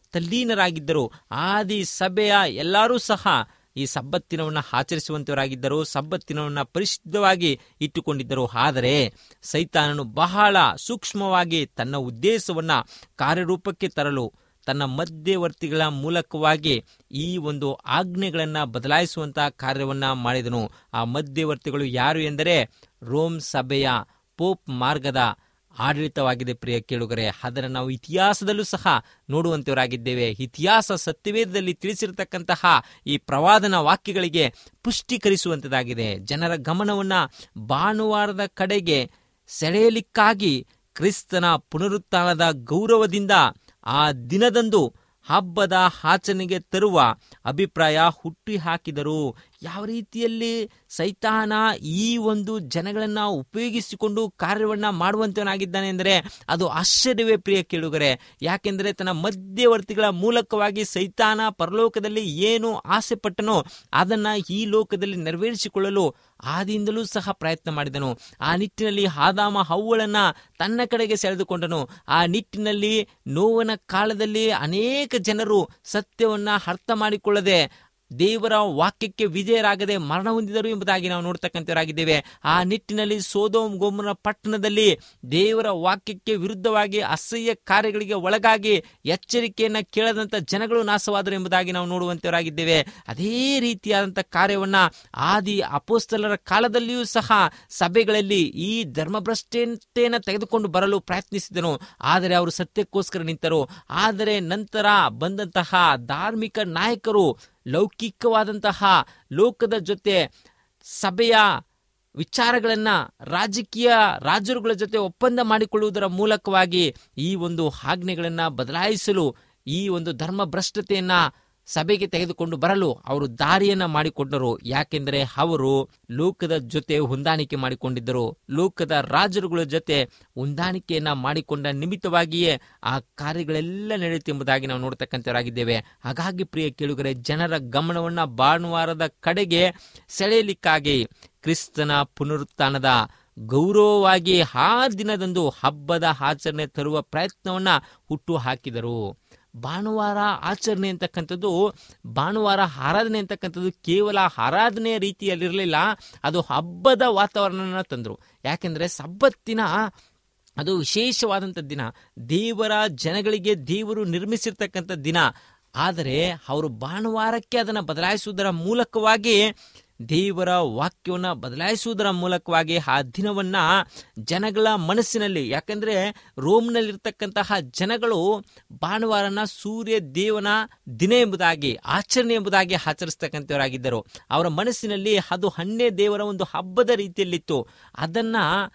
ತಲ್ಲೀನರಾಗಿದ್ದರು ಆದಿ ಸಭೆಯ ಎಲ್ಲರೂ ಸಹ ಈ ಸಬ್ಬತ್ತಿನವನ್ನು ಆಚರಿಸುವಂತವರಾಗಿದ್ದರು ಸಬ್ಬತ್ತಿನವನ್ನು ಪರಿಶುದ್ಧವಾಗಿ ಇಟ್ಟುಕೊಂಡಿದ್ದರು ಆದರೆ ಸೈತಾನನು ಬಹಳ ಸೂಕ್ಷ್ಮವಾಗಿ ತನ್ನ ಉದ್ದೇಶವನ್ನ ಕಾರ್ಯರೂಪಕ್ಕೆ ತರಲು ತನ್ನ ಮಧ್ಯವರ್ತಿಗಳ ಮೂಲಕವಾಗಿ ಈ ಒಂದು ಆಜ್ಞೆಗಳನ್ನು ಬದಲಾಯಿಸುವಂತಹ ಕಾರ್ಯವನ್ನ ಮಾಡಿದನು ಆ ಮಧ್ಯವರ್ತಿಗಳು ಯಾರು ಎಂದರೆ ರೋಮ್ ಸಭೆಯ ಪೋಪ್ ಮಾರ್ಗದ ಆಡಳಿತವಾಗಿದೆ ಪ್ರಿಯ ಕೇಳುಗರೆ ಅದನ್ನು ನಾವು ಇತಿಹಾಸದಲ್ಲೂ ಸಹ ನೋಡುವಂತವರಾಗಿದ್ದೇವೆ ಇತಿಹಾಸ ಸತ್ಯವೇದದಲ್ಲಿ ತಿಳಿಸಿರತಕ್ಕಂತಹ ಈ ಪ್ರವಾದನ ವಾಕ್ಯಗಳಿಗೆ ಪುಷ್ಟೀಕರಿಸುವಂತದಾಗಿದೆ ಜನರ ಗಮನವನ್ನ ಭಾನುವಾರದ ಕಡೆಗೆ ಸೆಳೆಯಲಿಕ್ಕಾಗಿ ಕ್ರಿಸ್ತನ ಪುನರುತ್ಥಾನದ ಗೌರವದಿಂದ ಆ ದಿನದಂದು ಹಬ್ಬದ ಆಚರಣೆಗೆ ತರುವ ಅಭಿಪ್ರಾಯ ಹುಟ್ಟಿ ಹಾಕಿದರು ಯಾವ ರೀತಿಯಲ್ಲಿ ಸೈತಾನ ಈ ಒಂದು ಜನಗಳನ್ನ ಉಪಯೋಗಿಸಿಕೊಂಡು ಕಾರ್ಯವನ್ನ ಮಾಡುವಂತವನಾಗಿದ್ದಾನೆ ಎಂದರೆ ಅದು ಆಶ್ಚರ್ಯವೇ ಪ್ರಿಯ ಕೇಳುಗರೆ ಯಾಕೆಂದರೆ ತನ್ನ ಮಧ್ಯವರ್ತಿಗಳ ಮೂಲಕವಾಗಿ ಸೈತಾನ ಪರಲೋಕದಲ್ಲಿ ಏನು ಆಸೆ ಪಟ್ಟನೋ ಅದನ್ನ ಈ ಲೋಕದಲ್ಲಿ ನೆರವೇರಿಸಿಕೊಳ್ಳಲು ಆದಿಯಿಂದಲೂ ಸಹ ಪ್ರಯತ್ನ ಮಾಡಿದನು ಆ ನಿಟ್ಟಿನಲ್ಲಿ ಆದಾಮ ಹವ್ವಳನ್ನ ತನ್ನ ಕಡೆಗೆ ಸೆಳೆದುಕೊಂಡನು ಆ ನಿಟ್ಟಿನಲ್ಲಿ ನೋವನ ಕಾಲದಲ್ಲಿ ಅನೇಕ ಜನರು ಸತ್ಯವನ್ನ ಅರ್ಥ ಮಾಡಿಕೊಳ್ಳದೆ ದೇವರ ವಾಕ್ಯಕ್ಕೆ ವಿಜಯರಾಗದೆ ಮರಣ ಹೊಂದಿದರು ಎಂಬುದಾಗಿ ನಾವು ನೋಡ್ತಕ್ಕಂಥವರಾಗಿದ್ದೇವೆ ಆ ನಿಟ್ಟಿನಲ್ಲಿ ಸೋದೋಮ್ ಗೋಮನ ಪಟ್ಟಣದಲ್ಲಿ ದೇವರ ವಾಕ್ಯಕ್ಕೆ ವಿರುದ್ಧವಾಗಿ ಅಸಹ್ಯ ಕಾರ್ಯಗಳಿಗೆ ಒಳಗಾಗಿ ಎಚ್ಚರಿಕೆಯನ್ನ ಕೇಳದಂತ ಜನಗಳು ನಾಶವಾದರು ಎಂಬುದಾಗಿ ನಾವು ನೋಡುವಂತವರಾಗಿದ್ದೇವೆ ಅದೇ ರೀತಿಯಾದಂಥ ಕಾರ್ಯವನ್ನ ಆದಿ ಅಪೋಸ್ತಲರ ಕಾಲದಲ್ಲಿಯೂ ಸಹ ಸಭೆಗಳಲ್ಲಿ ಈ ಧರ್ಮಭ್ರಷ್ಟತೆಯನ್ನು ತೆಗೆದುಕೊಂಡು ಬರಲು ಪ್ರಯತ್ನಿಸಿದನು ಆದರೆ ಅವರು ಸತ್ಯಕ್ಕೋಸ್ಕರ ನಿಂತರು ಆದರೆ ನಂತರ ಬಂದಂತಹ ಧಾರ್ಮಿಕ ನಾಯಕರು ಲೌಕಿಕವಾದಂತಹ ಲೋಕದ ಜೊತೆ ಸಭೆಯ ವಿಚಾರಗಳನ್ನ ರಾಜಕೀಯ ರಾಜರುಗಳ ಜೊತೆ ಒಪ್ಪಂದ ಮಾಡಿಕೊಳ್ಳುವುದರ ಮೂಲಕವಾಗಿ ಈ ಒಂದು ಆಜ್ಞೆಗಳನ್ನ ಬದಲಾಯಿಸಲು ಈ ಒಂದು ಧರ್ಮ ಭ್ರಷ್ಟತೆಯನ್ನ ಸಭೆಗೆ ತೆಗೆದುಕೊಂಡು ಬರಲು ಅವರು ದಾರಿಯನ್ನ ಮಾಡಿಕೊಂಡರು ಯಾಕೆಂದರೆ ಅವರು ಲೋಕದ ಜೊತೆ ಹೊಂದಾಣಿಕೆ ಮಾಡಿಕೊಂಡಿದ್ದರು ಲೋಕದ ರಾಜರುಗಳ ಜೊತೆ ಹೊಂದಾಣಿಕೆಯನ್ನ ಮಾಡಿಕೊಂಡ ನಿಮಿತ್ತವಾಗಿಯೇ ಆ ಕಾರ್ಯಗಳೆಲ್ಲ ನಡೆಯುತ್ತೆ ಎಂಬುದಾಗಿ ನಾವು ನೋಡ್ತಕ್ಕಂಥವರಾಗಿದ್ದೇವೆ ಹಾಗಾಗಿ ಪ್ರಿಯ ಕೇಳುಗರೆ ಜನರ ಗಮನವನ್ನ ಭಾನುವಾರದ ಕಡೆಗೆ ಸೆಳೆಯಲಿಕ್ಕಾಗಿ ಕ್ರಿಸ್ತನ ಪುನರುತ್ಥಾನದ ಗೌರವವಾಗಿ ಆ ದಿನದಂದು ಹಬ್ಬದ ಆಚರಣೆ ತರುವ ಪ್ರಯತ್ನವನ್ನ ಹುಟ್ಟು ಹಾಕಿದರು ಭಾನುವಾರ ಆಚರಣೆ ಅಂತಕ್ಕಂಥದ್ದು ಭಾನುವಾರ ಆರಾಧನೆ ಅಂತಕ್ಕಂಥದ್ದು ಕೇವಲ ಆರಾಧನೆಯ ರೀತಿಯಲ್ಲಿರಲಿಲ್ಲ ಅದು ಹಬ್ಬದ ವಾತಾವರಣನ ತಂದರು ಯಾಕೆಂದರೆ ಸಬ್ಬತ್ತಿನ ಅದು ವಿಶೇಷವಾದಂಥ ದಿನ ದೇವರ ಜನಗಳಿಗೆ ದೇವರು ನಿರ್ಮಿಸಿರ್ತಕ್ಕಂಥ ದಿನ ಆದರೆ ಅವರು ಭಾನುವಾರಕ್ಕೆ ಅದನ್ನು ಬದಲಾಯಿಸುವುದರ ಮೂಲಕವಾಗಿ ದೇವರ ವಾಕ್ಯವನ್ನು ಬದಲಾಯಿಸುವುದರ ಮೂಲಕವಾಗಿ ಆ ದಿನವನ್ನ ಜನಗಳ ಮನಸ್ಸಿನಲ್ಲಿ ಯಾಕಂದ್ರೆ ರೋಮ್ನಲ್ಲಿರ್ತಕ್ಕಂತಹ ಜನಗಳು ಭಾನುವಾರನ ಸೂರ್ಯ ದೇವನ ದಿನ ಎಂಬುದಾಗಿ ಆಚರಣೆ ಎಂಬುದಾಗಿ ಆಚರಿಸ್ತಕ್ಕಂಥವರಾಗಿದ್ದರು ಅವರ ಮನಸ್ಸಿನಲ್ಲಿ ಅದು ಹಣ್ಣೆ ದೇವರ ಒಂದು ಹಬ್ಬದ ರೀತಿಯಲ್ಲಿತ್ತು ಅದನ್ನ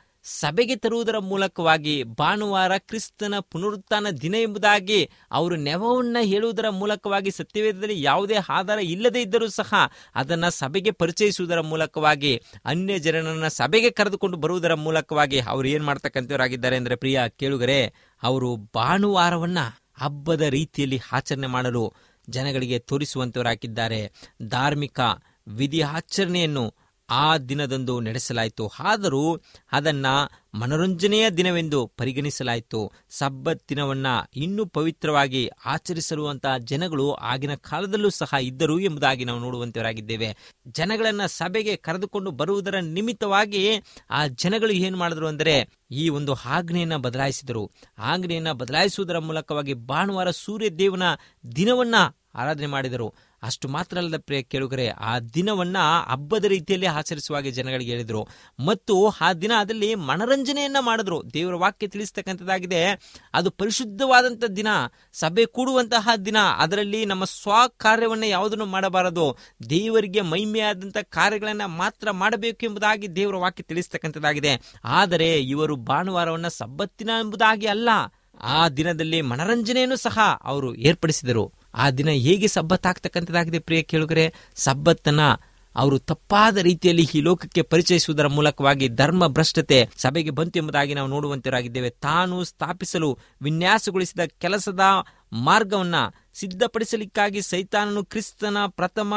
ಸಭೆಗೆ ತರುವುದರ ಮೂಲಕವಾಗಿ ಭಾನುವಾರ ಕ್ರಿಸ್ತನ ಪುನರುತ್ಥಾನ ದಿನ ಎಂಬುದಾಗಿ ಅವರು ನೆವವನ್ನ ಹೇಳುವುದರ ಮೂಲಕವಾಗಿ ಸತ್ಯವೇದದಲ್ಲಿ ಯಾವುದೇ ಆಧಾರ ಇಲ್ಲದೆ ಇದ್ದರೂ ಸಹ ಅದನ್ನ ಸಭೆಗೆ ಪರಿಚಯಿಸುವುದರ ಮೂಲಕವಾಗಿ ಅನ್ಯ ಜನರನ್ನ ಸಭೆಗೆ ಕರೆದುಕೊಂಡು ಬರುವುದರ ಮೂಲಕವಾಗಿ ಅವರು ಏನ್ ಮಾಡ್ತಕ್ಕಂಥವರಾಗಿದ್ದಾರೆ ಅಂದ್ರೆ ಪ್ರಿಯ ಕೇಳುಗರೆ ಅವರು ಭಾನುವಾರವನ್ನ ಹಬ್ಬದ ರೀತಿಯಲ್ಲಿ ಆಚರಣೆ ಮಾಡಲು ಜನಗಳಿಗೆ ತೋರಿಸುವಂತವರಾಗಿದ್ದಾರೆ ಧಾರ್ಮಿಕ ವಿಧಿ ಆಚರಣೆಯನ್ನು ಆ ದಿನದಂದು ನಡೆಸಲಾಯಿತು ಆದರೂ ಅದನ್ನ ಮನೋರಂಜನೆಯ ದಿನವೆಂದು ಪರಿಗಣಿಸಲಾಯಿತು ಸಬ್ಬತ್ ದಿನವನ್ನ ಇನ್ನೂ ಪವಿತ್ರವಾಗಿ ಆಚರಿಸಿರುವಂತಹ ಜನಗಳು ಆಗಿನ ಕಾಲದಲ್ಲೂ ಸಹ ಇದ್ದರು ಎಂಬುದಾಗಿ ನಾವು ನೋಡುವಂತವರಾಗಿದ್ದೇವೆ ಜನಗಳನ್ನ ಸಭೆಗೆ ಕರೆದುಕೊಂಡು ಬರುವುದರ ನಿಮಿತ್ತವಾಗಿ ಆ ಜನಗಳು ಏನು ಮಾಡಿದ್ರು ಅಂದರೆ ಈ ಒಂದು ಆಜ್ಞೆಯನ್ನ ಬದಲಾಯಿಸಿದರು ಆಜ್ಞೆಯನ್ನ ಬದಲಾಯಿಸುವುದರ ಮೂಲಕವಾಗಿ ಭಾನುವಾರ ಸೂರ್ಯ ದೇವನ ದಿನವನ್ನ ಆರಾಧನೆ ಮಾಡಿದರು ಅಷ್ಟು ಮಾತ್ರ ಅಲ್ಲದ ಪ್ರಿಯ ಕೇಳುಗರೆ ಆ ದಿನವನ್ನ ಹಬ್ಬದ ರೀತಿಯಲ್ಲಿ ಆಚರಿಸುವಾಗೆ ಜನಗಳಿಗೆ ಹೇಳಿದ್ರು ಮತ್ತು ಆ ದಿನ ಅದರಲ್ಲಿ ಮನರಂಜನೆಯನ್ನ ಮಾಡಿದ್ರು ದೇವರ ವಾಕ್ಯ ತಿಳಿಸ್ತಕ್ಕಂಥದ್ದಾಗಿದೆ ಅದು ಪರಿಶುದ್ಧವಾದಂಥ ದಿನ ಸಭೆ ಕೂಡುವಂತಹ ದಿನ ಅದರಲ್ಲಿ ನಮ್ಮ ಸ್ವ ಕಾರ್ಯವನ್ನ ಯಾವುದನ್ನು ಮಾಡಬಾರದು ದೇವರಿಗೆ ಮಹಿಮೆಯಾದಂಥ ಕಾರ್ಯಗಳನ್ನ ಮಾತ್ರ ಮಾಡಬೇಕು ಎಂಬುದಾಗಿ ದೇವರ ವಾಕ್ಯ ತಿಳಿಸ್ತಕ್ಕಂಥದ್ದಾಗಿದೆ ಆದರೆ ಇವರು ಭಾನುವಾರವನ್ನ ಸಬ್ಬತ್ತಿನ ಎಂಬುದಾಗಿ ಅಲ್ಲ ಆ ದಿನದಲ್ಲಿ ಮನರಂಜನೆಯನ್ನು ಸಹ ಅವರು ಏರ್ಪಡಿಸಿದರು ಆ ದಿನ ಹೇಗೆ ಸಬ್ಬತ್ತಾಗ್ತಕ್ಕಂಥದ್ದಾಗಿದೆ ಪ್ರಿಯ ಕೇಳುಗರೆ ಸಬ್ಬತ್ತನ್ನ ಅವರು ತಪ್ಪಾದ ರೀತಿಯಲ್ಲಿ ಈ ಲೋಕಕ್ಕೆ ಪರಿಚಯಿಸುವುದರ ಮೂಲಕವಾಗಿ ಧರ್ಮ ಭ್ರಷ್ಟತೆ ಸಭೆಗೆ ಬಂತು ಎಂಬುದಾಗಿ ನಾವು ನೋಡುವಂತರಾಗಿದ್ದೇವೆ ತಾನು ಸ್ಥಾಪಿಸಲು ವಿನ್ಯಾಸಗೊಳಿಸಿದ ಕೆಲಸದ ಮಾರ್ಗವನ್ನ ಸಿದ್ಧಪಡಿಸಲಿಕ್ಕಾಗಿ ಸೈತಾನನು ಕ್ರಿಸ್ತನ ಪ್ರಥಮ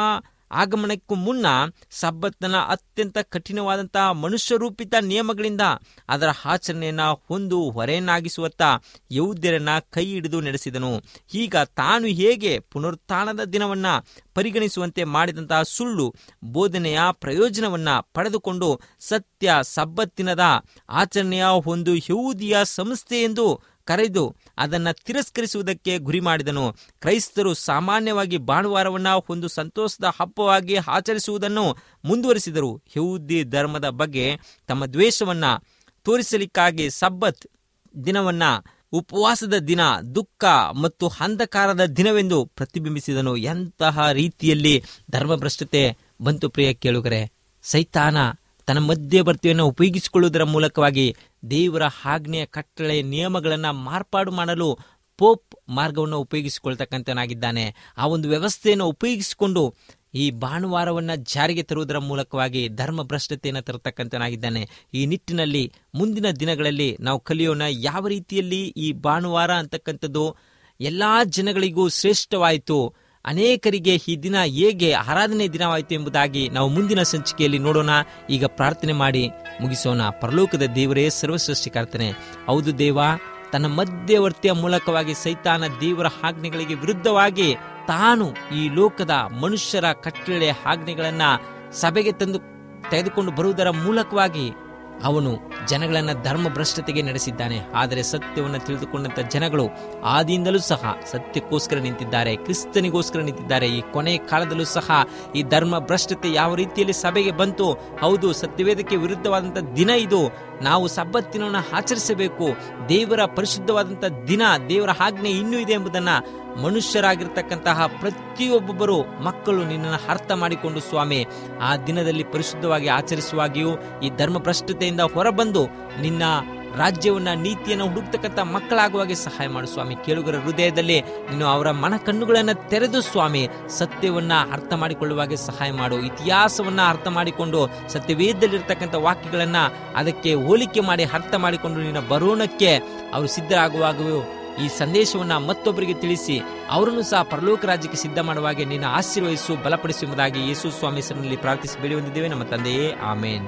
ಆಗಮನಕ್ಕೂ ಮುನ್ನ ಸಬ್ಬತ್ತನ ಅತ್ಯಂತ ಕಠಿಣವಾದಂತಹ ಮನುಷ್ಯರೂಪಿತ ನಿಯಮಗಳಿಂದ ಅದರ ಆಚರಣೆಯನ್ನ ಒಂದು ಹೊರೆಯನ್ನಾಗಿಸುವತ್ತ ಯೌದ್ಯರನ್ನ ಕೈ ಹಿಡಿದು ನಡೆಸಿದನು ಈಗ ತಾನು ಹೇಗೆ ಪುನರುತ್ಥಾನದ ದಿನವನ್ನ ಪರಿಗಣಿಸುವಂತೆ ಮಾಡಿದಂತಹ ಸುಳ್ಳು ಬೋಧನೆಯ ಪ್ರಯೋಜನವನ್ನ ಪಡೆದುಕೊಂಡು ಸತ್ಯ ಸಬ್ಬತ್ತಿನದ ಆಚರಣೆಯ ಒಂದು ಯಹೂದಿಯ ಸಂಸ್ಥೆ ಎಂದು ಕರೆದು ಅದನ್ನ ತಿರಸ್ಕರಿಸುವುದಕ್ಕೆ ಗುರಿ ಮಾಡಿದನು ಕ್ರೈಸ್ತರು ಸಾಮಾನ್ಯವಾಗಿ ಭಾನುವಾರವನ್ನ ಒಂದು ಸಂತೋಷದ ಹಬ್ಬವಾಗಿ ಆಚರಿಸುವುದನ್ನು ಮುಂದುವರಿಸಿದರು ಯಹೂದಿ ಧರ್ಮದ ಬಗ್ಗೆ ತಮ್ಮ ದ್ವೇಷವನ್ನ ತೋರಿಸಲಿಕ್ಕಾಗಿ ಸಬ್ಬತ್ ದಿನವನ್ನ ಉಪವಾಸದ ದಿನ ದುಃಖ ಮತ್ತು ಅಂಧಕಾರದ ದಿನವೆಂದು ಪ್ರತಿಬಿಂಬಿಸಿದನು ಎಂತಹ ರೀತಿಯಲ್ಲಿ ಧರ್ಮಭ್ರಷ್ಟತೆ ಬಂತು ಪ್ರಿಯ ಕೇಳುಗರೆ ಸೈತಾನ ತನ್ನ ಮಧ್ಯವರ್ತಿಯನ್ನು ಉಪಯೋಗಿಸಿಕೊಳ್ಳುವುದರ ಮೂಲಕವಾಗಿ ದೇವರ ಆಜ್ಞೆಯ ಕಟ್ಟಳೆ ನಿಯಮಗಳನ್ನು ಮಾರ್ಪಾಡು ಮಾಡಲು ಪೋಪ್ ಮಾರ್ಗವನ್ನು ಉಪಯೋಗಿಸಿಕೊಳ್ತಕ್ಕಂಥನಾಗಿದ್ದಾನೆ ಆ ಒಂದು ವ್ಯವಸ್ಥೆಯನ್ನು ಉಪಯೋಗಿಸಿಕೊಂಡು ಈ ಭಾನುವಾರವನ್ನು ಜಾರಿಗೆ ತರುವುದರ ಮೂಲಕವಾಗಿ ಧರ್ಮ ಭ್ರಷ್ಟತೆಯನ್ನು ತರತಕ್ಕಂಥನಾಗಿದ್ದಾನೆ ಈ ನಿಟ್ಟಿನಲ್ಲಿ ಮುಂದಿನ ದಿನಗಳಲ್ಲಿ ನಾವು ಕಲಿಯೋಣ ಯಾವ ರೀತಿಯಲ್ಲಿ ಈ ಭಾನುವಾರ ಅಂತಕ್ಕಂಥದ್ದು ಎಲ್ಲಾ ಜನಗಳಿಗೂ ಶ್ರೇಷ್ಠವಾಯಿತು ಅನೇಕರಿಗೆ ಈ ದಿನ ಹೇಗೆ ಆರಾಧನೆ ದಿನವಾಯಿತು ಎಂಬುದಾಗಿ ನಾವು ಮುಂದಿನ ಸಂಚಿಕೆಯಲ್ಲಿ ನೋಡೋಣ ಈಗ ಪ್ರಾರ್ಥನೆ ಮಾಡಿ ಮುಗಿಸೋಣ ಪರಲೋಕದ ದೇವರೇ ಸರ್ವಸೃಷ್ಟಿಕರ್ತನೆ ಹೌದು ದೇವ ತನ್ನ ಮಧ್ಯವರ್ತಿಯ ಮೂಲಕವಾಗಿ ಸೈತಾನ ದೇವರ ಆಜ್ಞೆಗಳಿಗೆ ವಿರುದ್ಧವಾಗಿ ತಾನು ಈ ಲೋಕದ ಮನುಷ್ಯರ ಕಟ್ಟಳೆ ಆಜ್ಞೆಗಳನ್ನ ಸಭೆಗೆ ತಂದು ತೆಗೆದುಕೊಂಡು ಬರುವುದರ ಮೂಲಕವಾಗಿ ಅವನು ಜನಗಳನ್ನ ಧರ್ಮ ಭ್ರಷ್ಟತೆಗೆ ನಡೆಸಿದ್ದಾನೆ ಆದರೆ ಸತ್ಯವನ್ನು ತಿಳಿದುಕೊಂಡಂತ ಜನಗಳು ಆದಿಯಿಂದಲೂ ಸಹ ಸತ್ಯಕ್ಕೋಸ್ಕರ ನಿಂತಿದ್ದಾರೆ ಕ್ರಿಸ್ತನಿಗೋಸ್ಕರ ನಿಂತಿದ್ದಾರೆ ಈ ಕೊನೆಯ ಕಾಲದಲ್ಲೂ ಸಹ ಈ ಧರ್ಮ ಭ್ರಷ್ಟತೆ ಯಾವ ರೀತಿಯಲ್ಲಿ ಸಭೆಗೆ ಬಂತು ಹೌದು ಸತ್ಯವೇದಕ್ಕೆ ವಿರುದ್ಧವಾದಂಥ ದಿನ ಇದು ನಾವು ಸಬ್ಬತ್ತಿನವನ್ನು ಆಚರಿಸಬೇಕು ದೇವರ ಪರಿಶುದ್ಧವಾದಂಥ ದಿನ ದೇವರ ಆಜ್ಞೆ ಇನ್ನೂ ಇದೆ ಎಂಬುದನ್ನ ಮನುಷ್ಯರಾಗಿರ್ತಕ್ಕಂತಹ ಪ್ರತಿಯೊಬ್ಬೊಬ್ಬರು ಮಕ್ಕಳು ನಿನ್ನನ್ನು ಅರ್ಥ ಮಾಡಿಕೊಂಡು ಸ್ವಾಮಿ ಆ ದಿನದಲ್ಲಿ ಪರಿಶುದ್ಧವಾಗಿ ಆಚರಿಸುವಾಗಿಯೂ ಈ ಧರ್ಮ ಭ್ರಷ್ಟತೆಯಿಂದ ಹೊರಬಂದು ನಿನ್ನ ರಾಜ್ಯವನ್ನ ನೀತಿಯನ್ನು ಹುಡುಕ್ತಕ್ಕಂಥ ಮಕ್ಕಳಾಗುವಾಗೆ ಸಹಾಯ ಮಾಡು ಸ್ವಾಮಿ ಕೇಳುಗರ ಹೃದಯದಲ್ಲಿ ನೀನು ಅವರ ಮನ ಕಣ್ಣುಗಳನ್ನು ತೆರೆದು ಸ್ವಾಮಿ ಸತ್ಯವನ್ನ ಅರ್ಥ ಮಾಡಿಕೊಳ್ಳುವಾಗೆ ಸಹಾಯ ಮಾಡು ಇತಿಹಾಸವನ್ನ ಅರ್ಥ ಮಾಡಿಕೊಂಡು ಸತ್ಯವೇದದಲ್ಲಿರ್ತಕ್ಕಂಥ ವಾಕ್ಯಗಳನ್ನ ಅದಕ್ಕೆ ಹೋಲಿಕೆ ಮಾಡಿ ಅರ್ಥ ಮಾಡಿಕೊಂಡು ನಿನ್ನ ಬರೋಣಕ್ಕೆ ಅವರು ಸಿದ್ಧರಾಗುವಾಗೂ ಈ ಸಂದೇಶವನ್ನ ಮತ್ತೊಬ್ಬರಿಗೆ ತಿಳಿಸಿ ಅವರನ್ನು ಸಹ ಪರಲೋಕ ರಾಜ್ಯಕ್ಕೆ ಸಿದ್ಧ ಮಾಡುವಾಗೆ ನಿನ್ನ ಆಶೀರ್ವಹಿಸು ಬಲಪಡಿಸು ಎಂಬುದಾಗಿ ಯೇಸು ಸ್ವಾಮಿ ಹೆಸರಿನಲ್ಲಿ ಪ್ರಾರ್ಥಿಸಿ ಬೇಡಿ ಹೊಂದಿದ್ದೇವೆ ನಮ್ಮ ತಂದೆಯೇ ಆಮೇನ್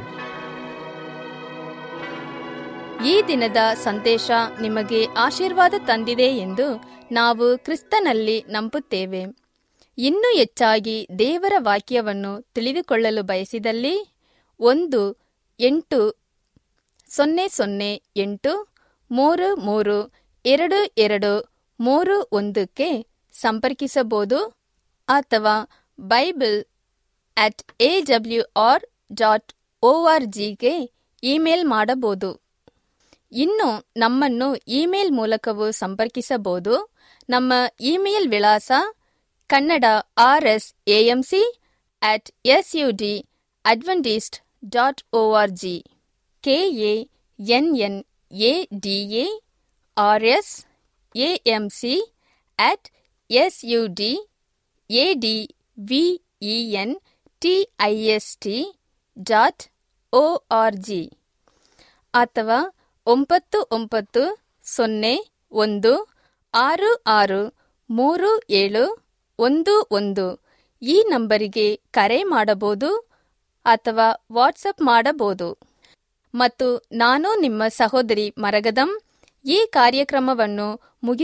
ಈ ದಿನದ ಸಂದೇಶ ನಿಮಗೆ ಆಶೀರ್ವಾದ ತಂದಿದೆ ಎಂದು ನಾವು ಕ್ರಿಸ್ತನಲ್ಲಿ ನಂಬುತ್ತೇವೆ ಇನ್ನೂ ಹೆಚ್ಚಾಗಿ ದೇವರ ವಾಕ್ಯವನ್ನು ತಿಳಿದುಕೊಳ್ಳಲು ಬಯಸಿದಲ್ಲಿ ಒಂದು ಎಂಟು ಸೊನ್ನೆ ಸೊನ್ನೆ ಎಂಟು ಮೂರು ಮೂರು ಎರಡು ಎರಡು ಮೂರು ಒಂದಕ್ಕೆ ಸಂಪರ್ಕಿಸಬಹುದು ಅಥವಾ Bible at A W R dot O R ಜಿಗೆ ಇಮೇಲ್ ಮಾಡಬಹುದು ಇನ್ನು ನಮ್ಮನ್ನು ಇಮೇಲ್ ಮೂಲಕವೂ ಸಂಪರ್ಕಿಸಬಹುದು ನಮ್ಮ ಇಮೇಲ್ ವಿಳಾಸ Kannada R S AMC at S U D Adventist dot O R G K A N N A D A R S AMC at S U D A D V E N T I S T dot O R G ಅಥವಾ ಒಂಬತ್ತು ಒಂಬತ್ತು ಸೊನ್ನೆ ಒಂದು ಆರು ಆರು ಮೂರು ಏಳು ಒಂದು ಒಂದು ಈ ನಂಬರಿಗೆ ಕರೆ ಮಾಡಬಹುದು ಅಥವಾ ವಾಟ್ಸಪ್ ಮಾಡಬಹುದು ಮತ್ತು ನಾನು ನಿಮ್ಮ ಸಹೋದರಿ ಮರಗದಂ ಈ ಕಾರ್ಯಕ್ರಮವನ್ನು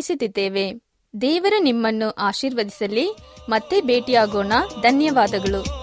ಮುಗಿಸುತ್ತಿದ್ದೇವೆ ದೇವರು ನಿಮ್ಮನ್ನು ಆಶೀರ್ವದಿಸಲಿ ಮತ್ತೆ ಭೇಟಿಯಾಗೋಣ ಧನ್ಯವಾದಗಳು